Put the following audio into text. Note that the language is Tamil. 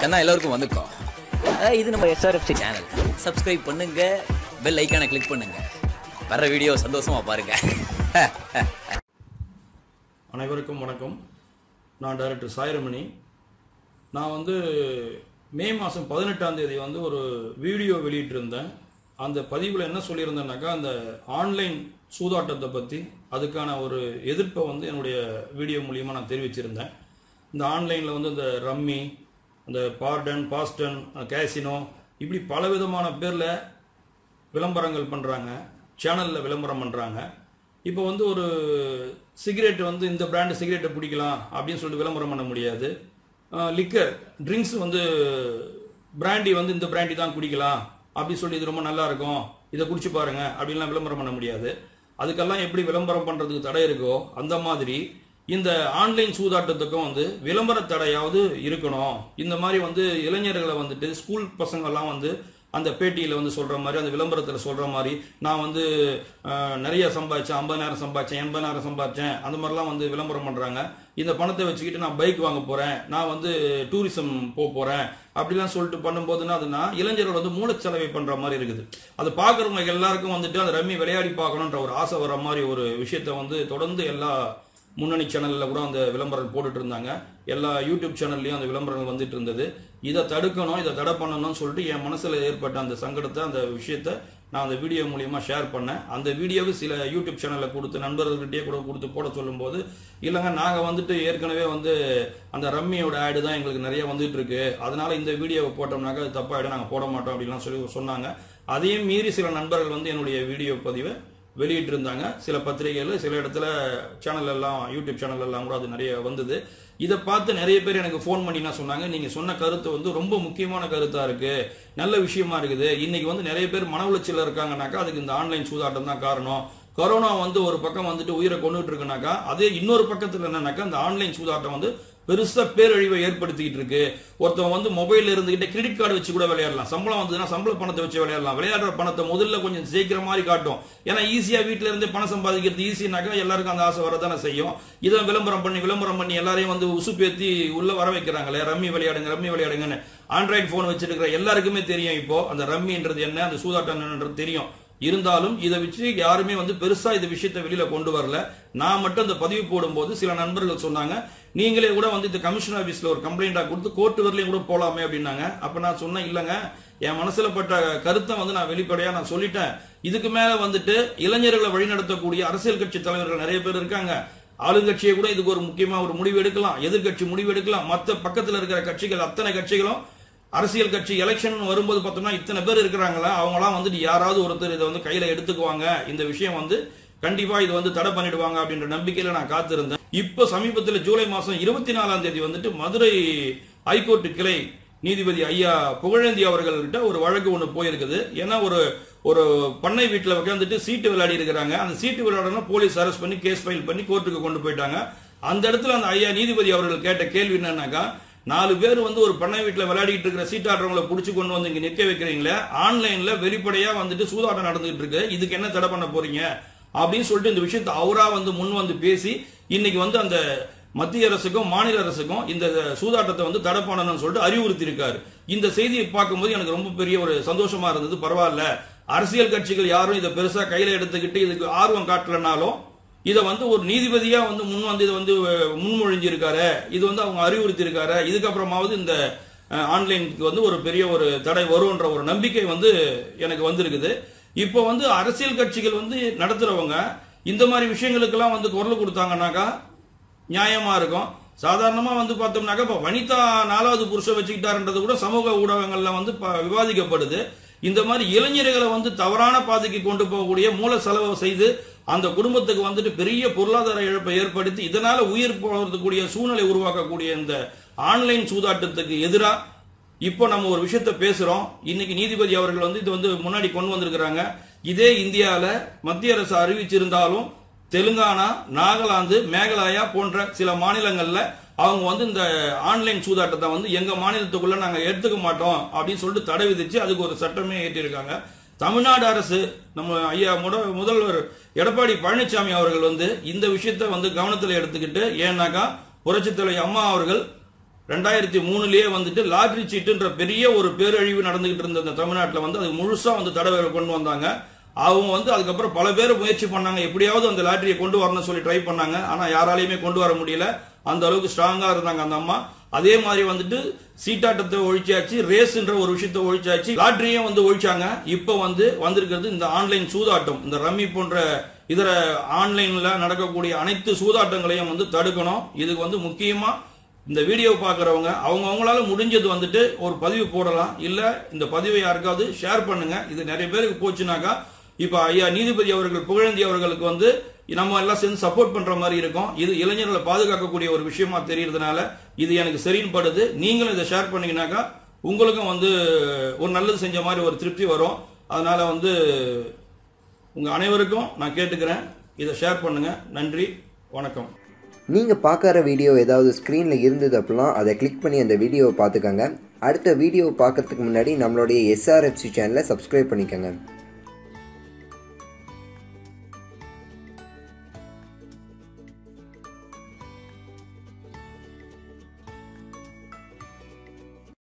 கண்ணா எல்லாருக்கும் வந்துக்கோ அஹ் இது நம்ம எஸ்ஆர்எஃப்சி சேனல் சப்ஸ்கிரைப் பண்ணுங்க பெல் ஐக்கானை கிளிக் பண்ணுங்க வர்ற வீடியோ சந்தோஷமா பாருங்க அனைவருக்கும் வணக்கம் நான் டைரக்டர் சாயிரமணி நான் வந்து மே மாதம் பதினெட்டாம் தேதி வந்து ஒரு வீடியோ வெளியிட்டிருந்தேன் அந்த பதிவில் என்ன சொல்லியிருந்தேன்னாக்கா அந்த ஆன்லைன் சூதாட்டத்தை பற்றி அதுக்கான ஒரு எதிர்ப்பை வந்து என்னுடைய வீடியோ மூலியமாக நான் தெரிவிச்சிருந்தேன் இந்த ஆன்லைனில் வந்து இந்த ரம்மி அந்த பார்டன் பாஸ்டன் கேசினோ இப்படி பலவிதமான பேரில் விளம்பரங்கள் பண்ணுறாங்க சேனலில் விளம்பரம் பண்ணுறாங்க இப்போ வந்து ஒரு சிகரெட் வந்து இந்த பிராண்டு சிகரெட்டை பிடிக்கலாம் அப்படின்னு சொல்லிட்டு விளம்பரம் பண்ண முடியாது லிக்கர் ட்ரிங்க்ஸ் வந்து பிராண்டி வந்து இந்த பிராண்டி தான் குடிக்கலாம் அப்படின்னு சொல்லி இது ரொம்ப நல்லா இருக்கும் இதை குடிச்சு பாருங்க அப்படின்லாம் விளம்பரம் பண்ண முடியாது அதுக்கெல்லாம் எப்படி விளம்பரம் பண்ணுறதுக்கு தடை இருக்கோ அந்த மாதிரி இந்த ஆன்லைன் சூதாட்டத்துக்கும் வந்து விளம்பர தடையாவது இருக்கணும் இந்த மாதிரி வந்து இளைஞர்களை வந்துட்டு ஸ்கூல் பசங்கள்லாம் வந்து அந்த பேட்டியில் வந்து சொல்கிற மாதிரி அந்த விளம்பரத்தில் சொல்கிற மாதிரி நான் வந்து அஹ், நிறைய சம்பாதிச்சேன் ஐம்பதாயிரம் சம்பாதிச்சேன் எண்பதாயிரம் சம்பாதிச்சேன் அந்த மாதிரிலாம் வந்து விளம்பரம் பண்ணுறாங்க இந்த பணத்தை வச்சுக்கிட்டு நான் பைக் வாங்க போகிறேன் நான் வந்து டூரிசம் போக போகிறேன் அப்படிலாம் சொல்லிட்டு பண்ணும்போதுன்னா அதுனா இளைஞர்கள் வந்து மூலச்செலவை பண்ணுற மாதிரி இருக்குது அது பார்க்குறவங்க எல்லாருக்கும் வந்துட்டு அந்த ரம்மி விளையாடி பார்க்கணுன்ற ஒரு ஆசை வர மாதிரி ஒரு விஷயத்தை வந்து தொடர்ந்து எல்லா முன்னணி சேனலில் கூட அந்த விளம்பரம் போட்டுட்டு இருந்தாங்க எல்லா யூடியூப் சேனல்லையும் அந்த விளம்பரங்கள் வந்துட்டு இருந்தது இதை தடுக்கணும் இதை தடை பண்ணணும்னு சொல்லிட்டு என் மனசில் ஏற்பட்ட அந்த சங்கடத்தை அந்த விஷயத்தை நான் அந்த வீடியோ மூலியமாக ஷேர் பண்ணேன் அந்த வீடியோவை சில யூடியூப் சேனலில் கொடுத்து நண்பர்கள்கிட்டயே கூட கொடுத்து போட சொல்லும்போது இல்லைங்க நாங்கள் வந்துட்டு ஏற்கனவே வந்து அந்த ரம்மியோட ஆடு தான் எங்களுக்கு நிறைய வந்துட்டு இருக்கு அதனால இந்த வீடியோவை போட்டோம்னாக்கா அது தப்பாயிடும் நாங்கள் போட மாட்டோம் அப்படின்லாம் சொல்லி சொன்னாங்க அதையும் மீறி சில நண்பர்கள் வந்து என்னுடைய வீடியோ பதிவை வெளியிட்டிருந்தாங்க சில பத்திரிகைகள் சில இடத்துல சேனல் எல்லாம் யூடியூப் சேனல் எல்லாம் கூட அது நிறைய வந்தது இதை பார்த்து நிறைய பேர் எனக்கு ஃபோன் பண்ணி என்ன சொன்னாங்க நீங்க சொன்ன கருத்து வந்து ரொம்ப முக்கியமான கருத்தா இருக்கு நல்ல விஷயமா இருக்குது இன்னைக்கு வந்து நிறைய பேர் மன உளைச்சல்ல இருக்காங்கனாக்கா அதுக்கு இந்த ஆன்லைன் சூதாட்டம் தான் காரணம் கொரோனா வந்து ஒரு பக்கம் வந்துட்டு உயிரை கொண்டுட்டு இருக்குனாக்கா அதே இன்னொரு பக்கத்துல என்னன்னாக்கா இந்த ஆன்லைன் சூதாட்டம் வந்து பெருசா பேரழிவை ஏற்படுத்திக்கிட்டு இருக்கு ஒருத்தவன் வந்து மொபைல்ல இருந்துகிட்டு கிரெடிட் கார்டு வச்சு கூட விளையாடலாம் சம்பளம் வந்ததுன்னா சம்பள பணத்தை வச்சு விளையாடலாம் விளையாடுற பணத்தை முதல்ல கொஞ்சம் ஜெயிக்கிற மாதிரி காட்டும் ஏன்னா ஈஸியா வீட்ல இருந்து பணம் சம்பாதிக்கிறது ஈஸினாக்கா எல்லாருக்கும் அந்த ஆசை வரதானே செய்யும் இதை விளம்பரம் பண்ணி விளம்பரம் பண்ணி எல்லாரையும் வந்து உசுப்பேத்தி உள்ள வர வைக்கிறாங்களே ரம்மி விளையாடுங்க ரம்மி விளையாடுங்கன்னு ஆண்ட்ராய்டு போன் வச்சிருக்கிற எல்லாருக்குமே தெரியும் இப்போ அந்த ரம்மின்றது என்ன அந்த சூதாட்டம் என்னன்றது தெரியும் இருந்தாலும் இதை வச்சு யாருமே வந்து பெருசா இந்த விஷயத்தை வெளியில கொண்டு வரல நான் மட்டும் இந்த பதிவு போடும்போது சில நண்பர்கள் சொன்னாங்க நீங்களே கூட வந்து இந்த கமிஷன் ஆபீஸ்ல ஒரு கம்ப்ளைண்டா கொடுத்து கோர்ட்டு வரலையும் கூட போலாமே அப்படின்னாங்க அப்ப நான் சொன்னேன் இல்லைங்க என் மனசுல பட்ட கருத்தை வந்து நான் வெளிப்படையா நான் சொல்லிட்டேன் இதுக்கு மேல வந்துட்டு இளைஞர்களை வழிநடத்தக்கூடிய அரசியல் கட்சி தலைவர்கள் நிறைய பேர் இருக்காங்க ஆளுங்கட்சியை கூட இதுக்கு ஒரு முக்கியமா ஒரு முடிவு எடுக்கலாம் எதிர்கட்சி முடிவு எடுக்கலாம் மற்ற பக்கத்துல இருக்கிற கட்சிகள் அத்தனை கட்சிகளும் அரசியல் கட்சி எலெக்ஷன் வரும்போது பார்த்தோம்னா இத்தனை பேர் இருக்கிறாங்களா அவங்களாம் வந்துட்டு யாராவது ஒருத்தர் இதை வந்து கையில எடுத்துக்குவாங்க இந்த விஷயம் வந்து கண்டிப்பா இது வந்து தடை பண்ணிடுவாங்க அப்படின்ற நம்பிக்கையில நான் காத்திருந்தேன் இப்போ சமீபத்தில் ஜூலை மாசம் இருபத்தி நாலாம் தேதி வந்துட்டு மதுரை ஹைகோர்ட் கிளை நீதிபதி ஐயா புகழேந்தி அவர்கள்கிட்ட ஒரு வழக்கு ஒன்று போயிருக்குது ஏன்னா ஒரு ஒரு பண்ணை வீட்டில் உட்காந்துட்டு சீட்டு விளையாடி இருக்கிறாங்க அந்த சீட்டு விளையாடணும் போலீஸ் அரெஸ்ட் பண்ணி கேஸ் ஃபைல் பண்ணி கோர்ட்டுக்கு கொண்டு போயிட்டாங்க அந்த இடத்துல அந்த ஐயா நீதிபதி அவர்கள் கேட்ட கேள்வி என்னன்னாக்கா நாலு பேர் வந்து ஒரு பண்ணை வீட்டில் விளையாடிட்டு இருக்கிற சீட்டாடுறவங்களை பிடிச்சி கொண்டு வந்து இங்க நிற்க வைக்கிறீங்களே ஆன்லைன்ல வெளிப்படையா வந்துட்டு சூதாட்டம் நடந்துகிட்டு இருக்கு இதுக்கு என்ன தடை பண்ண போறீங்க அப்படின்னு சொல்லிட்டு இந்த விஷயத்தை அவரா வந்து முன் வந்து பேசி இன்னைக்கு வந்து அந்த மத்திய அரசுக்கும் மாநில அரசுக்கும் இந்த சூதாட்டத்தை வந்து தடை பண்ணணும்னு சொல்லிட்டு அறிவுறுத்தி இருக்காரு இந்த செய்தியை பார்க்கும்போது எனக்கு ரொம்ப பெரிய ஒரு சந்தோஷமா இருந்தது பரவாயில்ல அரசியல் கட்சிகள் யாரும் இதை பெருசா கையில எடுத்துக்கிட்டு இதுக்கு ஆர்வம் காட்டலனாலும் இதை வந்து ஒரு நீதிபதியா வந்து முன் வந்து இதை வந்து அஹ், முன்மொழிஞ்சிருக்காரு இது வந்து அவங்க அறிவுறுத்தி இருக்காரு இதுக்கப்புறமாவது இந்த அஹ், ஆன்லைனுக்கு வந்து ஒரு பெரிய ஒரு தடை வரும்ன்ற ஒரு நம்பிக்கை வந்து எனக்கு வந்திருக்குது இப்போ வந்து அரசியல் கட்சிகள் வந்து நடத்துறவங்க இந்த மாதிரி விஷயங்களுக்கெல்லாம் வந்து குரல் கொடுத்தாங்கன்னாக்கா நியாயமா இருக்கும் சாதாரணமா வந்து பார்த்தோம்னாக்கா இப்போ வனிதா நாலாவது புருஷன் வச்சுக்கிட்டாருன்றது கூட சமூக ஊடகங்கள்ல வந்து ப- விவாதிக்கப்படுது இந்த மாதிரி இளைஞர்களை வந்து தவறான பாதைக்கு கொண்டு போகக்கூடிய மூல செலவு செய்து அந்த குடும்பத்துக்கு வந்துட்டு பெரிய பொருளாதார இழப்பை ஏற்படுத்தி இதனால உயிர் போகிறதுக்கூடிய சூழ்நிலை உருவாக்கக்கூடிய இந்த ஆன்லைன் சூதாட்டத்துக்கு எதிராக இப்போ நம்ம ஒரு விஷயத்த பேசுறோம் இன்னைக்கு நீதிபதி அவர்கள் வந்து இது வந்து முன்னாடி கொண்டு வந்திருக்கிறாங்க இதே இந்தியால மத்திய அரசு அறிவிச்சிருந்தாலும் தெலுங்கானா நாகாலாந்து மேகாலயா போன்ற சில மாநிலங்கள்ல அவங்க வந்து இந்த ஆன்லைன் சூதாட்டத்தை வந்து எங்க மாநிலத்துக்குள்ள நாங்க எடுத்துக்க மாட்டோம் அப்படின்னு சொல்லிட்டு தடை விதிச்சு அதுக்கு ஒரு சட்டமே ஏற்றிருக்காங்க தமிழ்நாடு அரசு நம்ம ஐயா முட- முதல்வர் எடப்பாடி பழனிசாமி அவர்கள் வந்து இந்த விஷயத்தை வந்து கவனத்தில் எடுத்துக்கிட்டு ஏன்னாக்கா புரட்சித் தலைவி அம்மா அவர்கள் ரெண்டாயிரத்தி மூணுலயே வந்துட்டு லாட்ரி சீட்டுன்ற பெரிய ஒரு பேரழிவு நடந்துகிட்டு இருந்த இந்த தமிழ்நாட்டில் வந்து அது முழுசா வந்து தடவை கொண்டு வந்தாங்க அவங்க வந்து அதுக்கப்புறம் பல பேர் முயற்சி பண்ணாங்க எப்படியாவது அந்த லாட்டரியை கொண்டு வரணும்னு சொல்லி ட்ரை பண்ணாங்க ஆனா யாராலையுமே கொண்டு வர முடியல அந்த அளவுக்கு ஸ்ட்ராங்கா இருந்தாங்க அந்த அம்மா அதே மாதிரி வந்துட்டு சீட்டாட்டத்தை ஒழிச்சாச்சு ரேஸ்ன்ற ஒரு விஷயத்தை ஒழிச்சாச்சு லாட்டரியும் வந்து ஒழிச்சாங்க இப்போ வந்து வந்திருக்கிறது இந்த ஆன்லைன் சூதாட்டம் இந்த ரம்மி போன்ற இதர ஆன்லைன்ல நடக்கக்கூடிய அனைத்து சூதாட்டங்களையும் வந்து தடுக்கணும் இதுக்கு வந்து முக்கியமா இந்த வீடியோ பார்க்குறவங்க அவங்க அவங்களால முடிஞ்சது வந்துட்டு ஒரு பதிவு போடலாம் இல்ல இந்த பதிவை யாருக்காவது ஷேர் பண்ணுங்க இது நிறைய பேருக்கு போச்சுனாக்கா இப்ப ஐயா நீதிபதி அவர்கள் புகழேந்தி அவர்களுக்கு வந்து நம்ம எல்லாம் சேர்ந்து சப்போர்ட் பண்ற மாதிரி இருக்கும் இது இளைஞர்களை பாதுகாக்கக்கூடிய ஒரு விஷயமா தெரியறதுனால இது எனக்கு சரின்னு படுது நீங்களும் இதை ஷேர் பண்ணீங்கன்னாக்கா உங்களுக்கும் வந்து ஒரு நல்லது செஞ்ச மாதிரி ஒரு திருப்தி வரும் அதனால வந்து உங்க அனைவருக்கும் நான் கேட்டுக்கிறேன் இதை ஷேர் பண்ணுங்க நன்றி வணக்கம் நீங்கள் பார்க்குற வீடியோ ஏதாவது ஸ்க்ரீனில் இருந்தது அப்படின்னா அதை கிளிக் பண்ணி அந்த வீடியோவை பார்த்துக்கோங்க அடுத்த வீடியோவை பார்க்கறதுக்கு முன்னாடி நம்மளுடைய எஸ்ஆர்எஃப்சி சேனலை சப்ஸ்கிரைப் பண்ணிக்கோங்க